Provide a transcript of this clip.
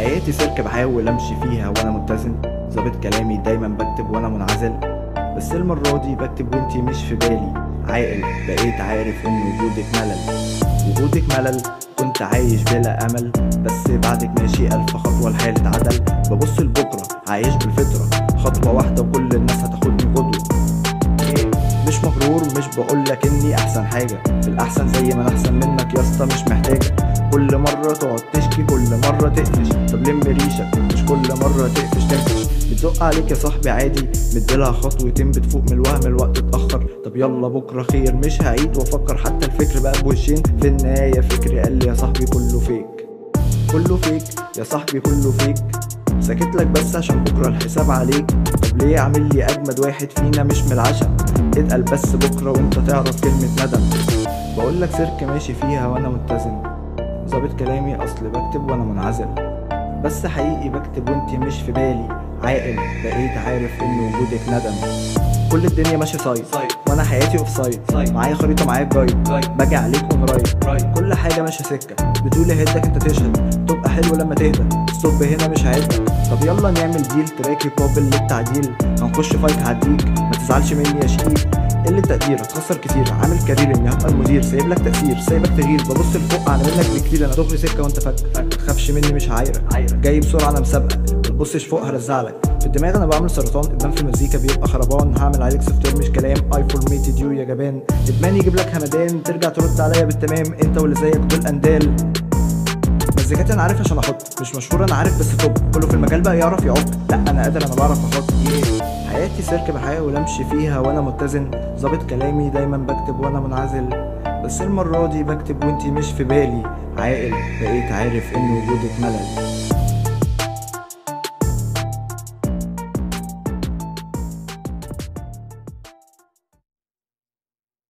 حياتي سيرك بحاول امشي فيها وانا متزن ظابط كلامي دايما بكتب وانا منعزل بس المرة دي بكتب وانتي مش في بالي عاقل بقيت عارف ان وجودك ملل وجودك ملل كنت عايش بلا امل بس بعدك ماشي الف خطوة الحال اتعدل ببص لبكرة عايش بالفطرة خطوة واحدة وكل الناس هتاخدني قدوة مش مغرور مش بقولك اني احسن حاجة في الاحسن زي ما انا احسن منك يا اسطى مش محتاجة كل مرة تقعد تشكي كل مرة تقفش طب لم ريشك مش كل مرة تقفش تنفش بتدق عليك يا صاحبي عادي مديلها خطوتين بتفوق من الوهم الوقت اتأخر طب يلا بكرة خير مش هعيد وافكر حتى الفكر بقى بوشين في النهاية فكري قال لي يا صاحبي كله فيك كله فيك يا صاحبي كله فيك ساكت لك بس عشان بكره الحساب عليك طب ليه عامل لي اجمد واحد فينا مش من العشم اتقل بس بكره وانت تعرف كلمه ندم بقول لك سيرك ماشي فيها وانا متزن ظابط كلامي اصل بكتب وانا منعزل بس حقيقي بكتب وانتي مش في بالي عاقل بقيت عارف ان وجودك ندم كل الدنيا ماشيه سايد سايد. وانا حياتي اوف سايد سايد. معايا خريطه معايا جايد جايد. باجي عليك اون رايد رايد. كل حاجه ماشيه سكه بتقول هدك انت تشهد تبقى حلو لما تهدى ستوب هنا مش هعدك طب يلا نعمل ديل تراكي قابل للتعديل هنخش فايت هعديك ما تزعلش مني يا شقيق قلة تقدير هتخسر كتير عامل كارير اني هبقى المدير سايب لك تأثير سايبك تغير ببص لفوق اعلى منك بكتير انا دغري سكه وانت فك تخافش مني مش هعايرك عايرك. جاي بسرعه انا مسابقك ما تبصش فوق هرزعلك في الدماغ انا بعمل سرطان ادمان في المزيكا بيبقى خربان هعمل عليك سوفت وير مش كلام اي فورميتد يو يا جبان ادمان يجيب لك همدان ترجع ترد عليا بالتمام انت واللي زيك دول اندال مزيكاتي انا عارف عشان احط مش مشهور انا عارف بس توب كله في المجال بقى يعرف يعق لا انا قادر انا بعرف احط حياتي سيرك بحاول امشي فيها وانا متزن ظابط كلامي دايما بكتب وانا منعزل بس المرة دي بكتب وانتي مش في بالي عاقل بقيت عارف ان وجودك ملل